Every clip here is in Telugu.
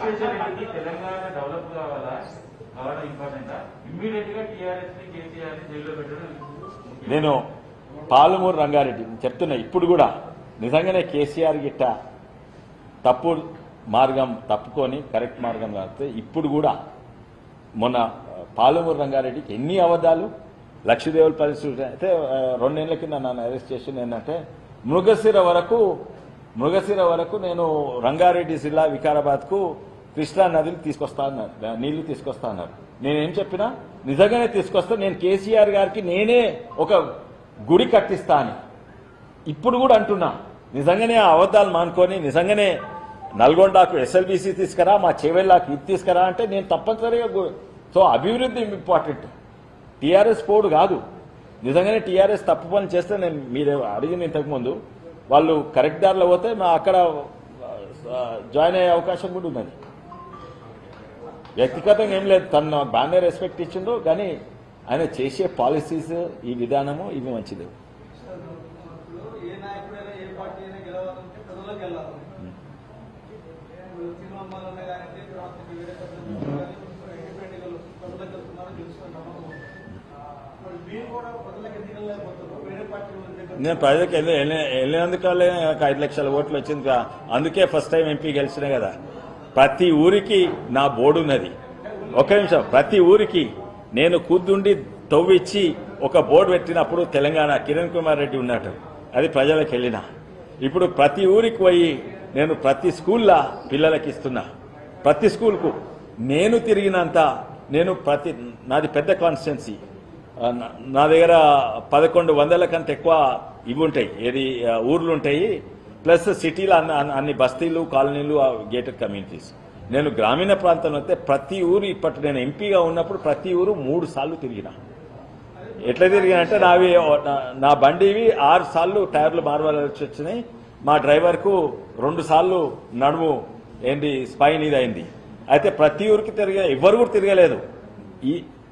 విశ్వేశ్వరరెడ్డికి తెలంగాణ డెవలప్ కావాలా కావడం ఇంపార్టెంట్ ఇమ్మీడియట్ గా టీఆర్ఎస్ ని కేసీఆర్ ని జైల్లో పెట్టడం ముఖ్యం. నేను పాలమూరు రంగారెడ్డి చెప్తున్నా ఇప్పుడు కూడా నిజంగానే కేసీఆర్ గిట్ట తప్పు మార్గం తప్పుకొని కరెక్ట్ మార్గం కాస్తే ఇప్పుడు కూడా మొన్న పాలమూరు రంగారెడ్డికి ఎన్ని అబద్ధాలు లక్షదేవుల పరిస్థితి అయితే ఆ, రెండేళ్ల కింద నన్ను అరెస్ట్ చేసింది ఏంటంటే మృగశిర వరకు మృగశిర వరకు నేను రంగారెడ్డి జిల్లా వికారాబాద్కు కృష్ణా నదిని తీసుకొస్తా అన్నారు నీళ్లు తీసుకొస్తా అన్నారు నేనేం చెప్పినా నిజంగానే తీసుకొస్తా నేను కేసీఆర్ గారికి నేనే ఒక గుడి కట్టిస్తా అని ఇప్పుడు కూడా అంటున్నా నిజంగానే ఆ అబద్ధాలు మానుకొని నిజంగానే నల్గొండకు ఎస్ఎల్బీసీ తీసుకురా మా చెవెళ్ళకి ఇది తీసుకురా అంటే నేను తప్పనిసరిగా గు- సో అభివృద్ధి ఇంపార్టెంట్ టీఆర్ఎస్ పోడు కాదు నిజంగానే టీఆర్ఎస్ తప్పు పని చేస్తే నేను మీరు అడిగింది ఇంతకుముందు వాళ్ళు కరెక్ట్ దారిలో పోతే మా అక్కడ ఆ, జాయిన్ అయ్యే అవకాశం కూడా ఉన్నది వ్యక్తిగతంగా ఏం లేదు తను నాకు బాగానే రెస్పెక్ట్ ఇచ్చిండు కానీ ఆయన చేసే పాలసీస్ ఈ విధానము ఇవి మంచిది ఇప్పుడు ఏ నాయకుడైనా ఏ పార్టీ అయినా గెలవాలంటే ప్రజలకు వెళ్ళాలి ఇప్పుడు తిరుమల గారంటే తర్వాత వేరే ఇండిపెండెంట్ ప్రజలకు వెళ్తున్నారో తెలుసుకుంటాము మరి మీరు కూడా ప్రజలకు ఎందుకు వెళ్ళలేకపోతున్నారు వేరే పార్టీ వాళ్ళ దగ్గర నేను ప్రజలకు వెళ్ళి వెళ్ళి- వెళ్ళినందుకు వాళ్ళే నాకు ఐదు లక్షల ఓట్లు వచ్చింది కదా. అందుకే ఫస్ట్ టైం ఎంపీ గెలిచిన కదా ప్రతి ఊరికి నా బోర్డు ఉన్నది ఒక నిమిషం ప్రతి ఊరికి నేను కూర్చుండి తవ్విచ్చి ఒక బోర్డు పెట్టినప్పుడు తెలంగాణ కిరణ్ కుమార్ రెడ్డి ఉన్నట్టు అది ప్రజలకు వెళ్ళిన ఇప్పుడు ప్రతి ఊరికి పోయి నేను ప్రతి స్కూల్లో పిల్లలకి ఇస్తున్నా ప్రతి స్కూల్కు నేను తిరిగినంత నేను ప్రతి నాది పెద్ద కాన్స్టిట్యున్సీ ఆ, నా- నా దగ్గర పదకొండు వందల కంటే ఎక్కువ ఇవి ఉంటాయి ఏది ఆ, ఊర్లు ఉంటాయి ప్లస్ సిటీలో అన్ని అన్ని- అన్ని బస్తీలు కాలనీలు గేటెడ్ కమ్యూనిటీస్ నేను గ్రామీణ ప్రాంతంలో అయితే ప్రతి ఊరు ఇప్పటి నేను ఎంపీగా ఉన్నప్పుడు ప్రతి ఊరు మూడు సార్లు తిరిగిన ఎట్లా తిరిగినంటే నావి నా- నా బండివి ఆరు సార్లు టైర్లు మార్వాల్సి వచ్చినాయి మా డ్రైవర్కు రెండు సార్లు నడుము ఏంటి స్పైన్ ఇది అయింది అయితే ప్రతి ఊరికి తిరిగే ఎవ్వరు కూడా తిరగలేదు ఈ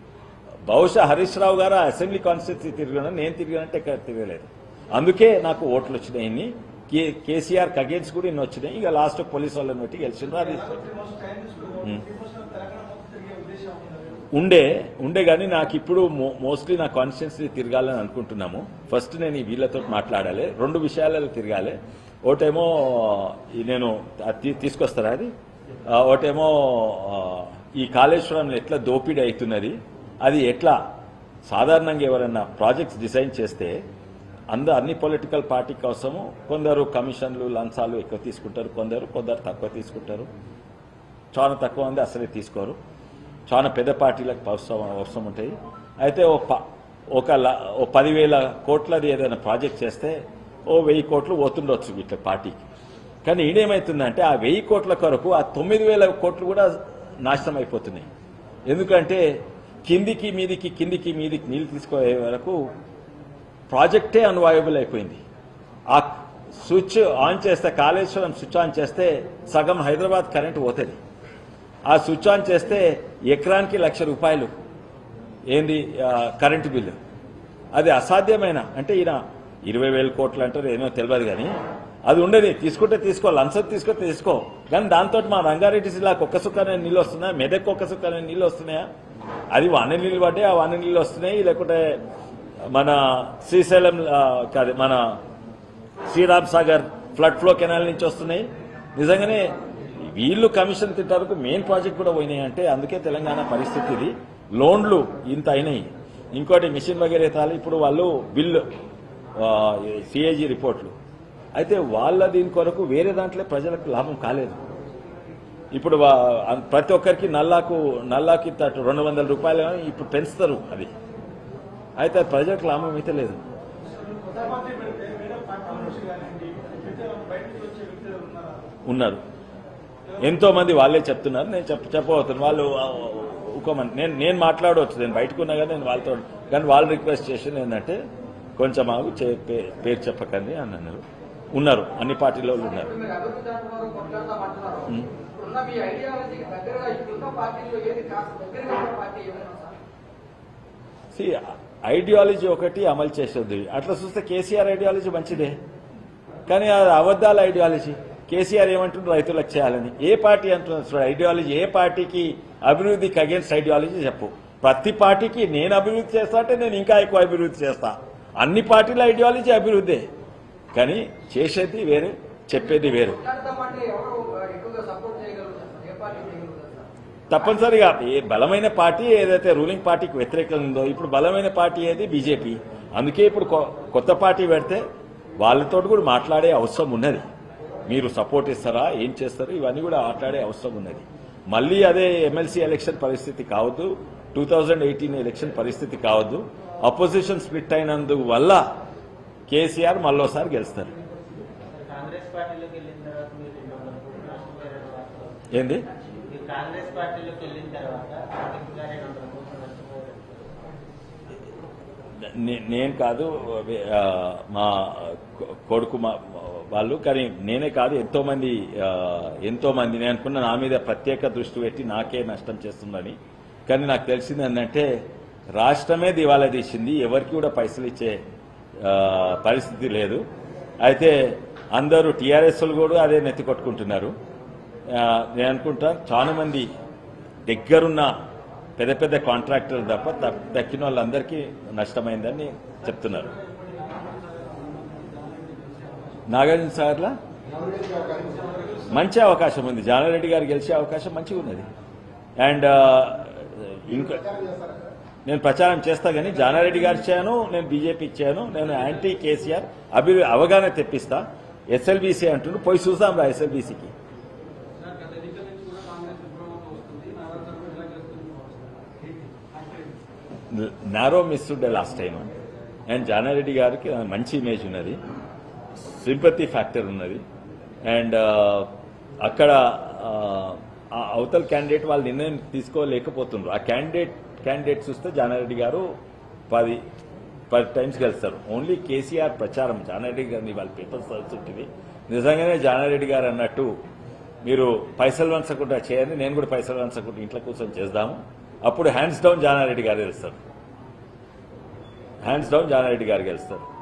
బహుశా హరీష్ రావు గారు ఆ అసెంబ్లీ కాన్స్టిట్యూన్సీ తిరిగిన నేను తిరిగినట్టు ఎక్కడ తిరగలేదు అందుకే నాకు ఓట్లు వచ్చినాయి ఇన్ని కే కేసీఆర్ అగేన్స్ కూడా ఇన్ని వచ్చినాయి ఇక లాస్ట్ పోలీస్ వాళ్ళని బట్టి గెలిచిండ్రు అది త్రీ మంత్స్ టైం తీసుకున్నాం త్రీ మంత్స్ తెలంగాణ మొత్తం తిరిగే ఉద్దేశం ఉన్నది ఉండే ఉండే కానీ నాకు ఇప్పుడు మోస్ట్లీ నా కాన్స్టిట్యున్సీ తిరగాలని అనుకుంటున్నాము ఫస్ట్ నేను ఈ వీళ్ళతో మాట్లాడాలి రెండు విషయాలలో తిరగాలి ఒకటేమో ఈ నేను అది తీ- తీసుకొస్తారా అది ఆ, ఒకటేమో ఆ, ఈ కాళేశ్వరంలో ఎట్లా దోపిడీ అవుతున్నది అది ఎట్లా సాధారణంగా ఎవరైనా ప్రాజెక్ట్స్ డిజైన్ చేస్తే అంద అన్ని పొలిటికల్ పార్టీ కోసము కొందరు కమిషన్లు లంచాలు ఎక్కువ తీసుకుంటారు కొందరు కొందరు తక్కువ తీసుకుంటారు చాలా తక్కువ మంది అసలే తీసుకోరు చాలా పెద్ద పార్టీలకు అవసరం అవసరం ఉంటాయి అయితే ఓ ప ఒక ల- ఓ పదివేల కోట్లది ఏదైనా ప్రాజెక్ట్ చేస్తే ఓ వెయ్యి కోట్లు పోతుండొచ్చు ఇట్లా పార్టీకి కానీ ఈడేమవుతుందంటే ఆ వెయ్యి కోట్ల కొరకు ఆ తొమ్మిది వేల కోట్లు కూడా నాశనం అయిపోతున్నాయి ఎందుకంటే కిందికి మీదికి కిందికి మీదికి నీళ్ళు తీసుకునే వరకు ప్రాజెక్టే అన్వయబుల్ అయిపోయింది ఆ స్విచ్ ఆన్ చేస్తే కాళేశ్వరం స్విచ్ ఆన్ చేస్తే సగం హైదరాబాద్ కరెంట్ పోతుంది ఆ స్విచ్ ఆన్ చేస్తే ఎకరానికి లక్ష రూపాయలు ఏంది ఆ, కరెంటు బిల్లు అది అసాధ్యమైన అంటే ఈయన ఇరవై వేల కోట్లు అంటారు ఏమో తెలియదు కానీ అది ఉండేది తీసుకుంటే తీసుకో లంచం తీసుకుంటే తీసుకో కానీ దాంతో మా రంగారెడ్డి జిల్లాకు ఒక్క సుఖానే నీళ్ళు వస్తున్నాయా మెదక్ ఒక్క సుఖానే నీళ్ళు వస్తున్నాయా అది వాన నీళ్ళు పడ్డాయి ఆ వాన నీళ్ళు వస్తున్నాయి లేకుంటే మన శ్రీశైలం ఆ, కాదు మన Sriram Sagar flood flow canal నుంచి వస్తున్నాయి నిజంగానే వీళ్ళు కమిషన్ తింటారు మెయిన్ ప్రాజెక్ట్ కూడా పోయినాయి అంటే అందుకే తెలంగాణ పరిస్థితి ఇది లోన్లు ఇంత అయినాయి ఇంకోటి మిషన్ వగేరే తాలి ఇప్పుడు వాళ్ళు బిల్లు సిఏజీ రిపోర్ట్లు అయితే వాళ్ళ దీని కొరకు వేరే దాంట్లో ప్రజలకు లాభం కాలేదు ఇప్పుడు వా- అం- ప్రతి ఒక్కరికి నల్లాకు నల్లాకి తట్టు రెండు వందల రూపాయలు ఇప్పుడు పెంచుతారు అది అయితే అది ప్రజలకు లాభం అయితే లేదు కొత్త పార్టీ పెడితే వేరే పార్టీ నుంచి కానివ్వండి అయితే బయటకు వచ్చే వ్యక్తులు ఉన్నారా ఉన్నారు ఎంతో మంది వాళ్ళే చెప్తున్నారు నేను చెప్ప చెప్పబోతున్నాను వాళ్ళు ఆ, ఒక మంది నేను నేను మాట్లాడవచ్చు నేను బయటకు ఉన్నా కానీ నేను వాళ్ళతో కానీ వాళ్ళు రిక్వెస్ట్ చేసింది ఏంటంటే కొంచెం ఆగు చే- పే- పేరు చెప్పకండి అని అన్నారు ఉన్నారు అన్ని పార్టీలో వాళ్ళు ఉన్నారు మీరు అభివృద్ధి అంటున్నారు కొట్లాడతామంటున్నారు ఇప్పుడున్న మీ ఐడియాలజీకి దగ్గరగా ఇప్పుడున్న పార్టీలో ఏది కాస్త దగ్గరగా ఉన్న పార్టీ ఏమైనా ఉందా? సి ఐడియాలజీ ఒకటి అమలు చేసేది అట్లా చూస్తే కేసీఆర్ ఐడియాలజీ మంచిదే కానీ అది అబద్ధాల ఐడియాలజీ కేసీఆర్ ఏమంటున్నారు రైతులకు చేయాలని ఏ పార్టీ అంటున్నారు చూడు ఐడియాలజీ ఏ పార్టీకి అభివృద్ధికి అగేన్స్ట్ ఐడియాలజీ చెప్పు ప్రతి పార్టీకి నేను అభివృద్ధి చేస్తా అంటే నేను ఇంకా ఎక్కువ అభివృద్ధి చేస్తా అన్ని పార్టీల ఐడియాలజీ అభివృద్ధే కానీ చేసేది వేరు చెప్పేది వేరు కొట్లాడతామంటే ఎవరు ఎక్కువగా సపోర్ట్ చేయగలుగుతారు సార్? ఏ పార్టీ చేయగలుగుతారు సార్? తప్పనిసరిగా ఏ బలమైన పార్టీ ఏదైతే రూలింగ్ పార్టీకి వ్యతిరేకంగా ఉందో ఇప్పుడు బలమైన పార్టీ ఏది బీజేపీ అందుకే ఇప్పుడు కొ- కొత్త పార్టీ పెడితే వాళ్ళతో కూడా మాట్లాడే అవసరం ఉన్నది మీరు సపోర్ట్ ఇస్తారా ఏం చేస్తారు ఇవన్నీ కూడా మాట్లాడే అవసరం ఉన్నది మళ్ళీ అదే ఎమ్మెల్సీ ఎలక్షన్ పరిస్థితి కావద్దు టూ థౌజండ్ ఎయిటీన్ ఎలక్షన్ పరిస్థితి కావద్దు అపోజిషన్ స్ప్లిట్ అయినందువల్ల కేసీఆర్ మళ్ళోసారి గెలుస్తారు కాంగ్రెస్ పార్టీలోకి వెళ్ళిన తర్వాత మీరు రెండు వందల కోట్లు నష్టపోయారని వాస్తవం. ఏంది మీరు కాంగ్రెస్ పార్టీలోకి వెళ్ళిన తర్వాత ఆర్థికంగా రెండు వందల కోట్లు నష్టపోయారు నే- నేను కాదు ఆ, మా కొ- కొడుకు మా వాళ్ళు కానీ నేనే కాదు ఎంతో మంది ఆ, ఎంతో మంది నేను అనుకున్న నా మీద ప్రత్యేక దృష్టి పెట్టి నాకే నష్టం చేస్తుందని కానీ నాకు తెలిసింది ఏంటంటే రాష్ట్రమే దివాలా తీసింది ఎవరికి కూడా పైసలు ఇచ్చే ఆ, పరిస్థితి లేదు అయితే అందరూ టీఆర్ఎస్ కూడా అదే నెత్తి కొట్టుకుంటున్నారు ఆ, నేను అనుకుంటా చాలా మంది దగ్గరున్న పెద్ద పెద్ద కాంట్రాక్టర్లు తప్ప త- దక్కిన వాళ్ళందరికీ నష్టమైందని చెప్తున్నారు నాగార్జున సాగర్లా మంచి అవకాశం ఉంది జానారెడ్డి గారు గెలిచే అవకాశం మంచిగా ఉన్నది అండ్ ఇంకా నేను ప్రచారం చేస్తా కానీ జానారెడ్డి గారు చేయను నేను బీజేపీకి చేయను నేను యాంటీ కేసీఆర్ అభి అవగాహన తెప్పిస్తా ఎస్ఎల్బీసీ అంటుండ్రు పోయి చూద్దాం రా ఎస్ఎల్బీసీకి సార్ గత ఎన్నికల నుంచి కూడా కాంగ్రెస్ విప్లవంతో వస్తుంది నాగార్జున కూడా ఇలా చేస్తుంది నారో మిస్ ఉండే లాస్ట్ టైం అండ్ జానారెడ్డి గారికి మంచి ఇమేజ్ ఉన్నది సింపతి ఫ్యాక్టర్ ఉన్నది అండ్ అక్కడ ఆ, ఆ అవతల క్యాండిడేట్ వాళ్ళు నిర్ణయం తీసుకోలేకపోతుండ్రు ఆ క్యాండిడేట్ క్యాండిడేట్ చూస్తే జానారెడ్డి గారు పది పది టైమ్స్ గెలుస్తారు ఓన్లీ కేసీఆర్ ప్రచారం జానారెడ్డి గారిని వాళ్ళ పేపర్స్ చదువుతుంటుంది నిజంగానే జానారెడ్డి గారు అన్నట్టు మీరు పైసలు వంచకుండా చేయండి నేను కూడా పైసలు వంచకుండా ఇంట్లో కూర్చొని చేద్దాము అప్పుడు హ్యాండ్స్ డౌన్ జానారెడ్డి గారు గెలుస్తారు హ్యాండ్స్ డౌన్ జానారెడ్డి గారు గెలుస్తారు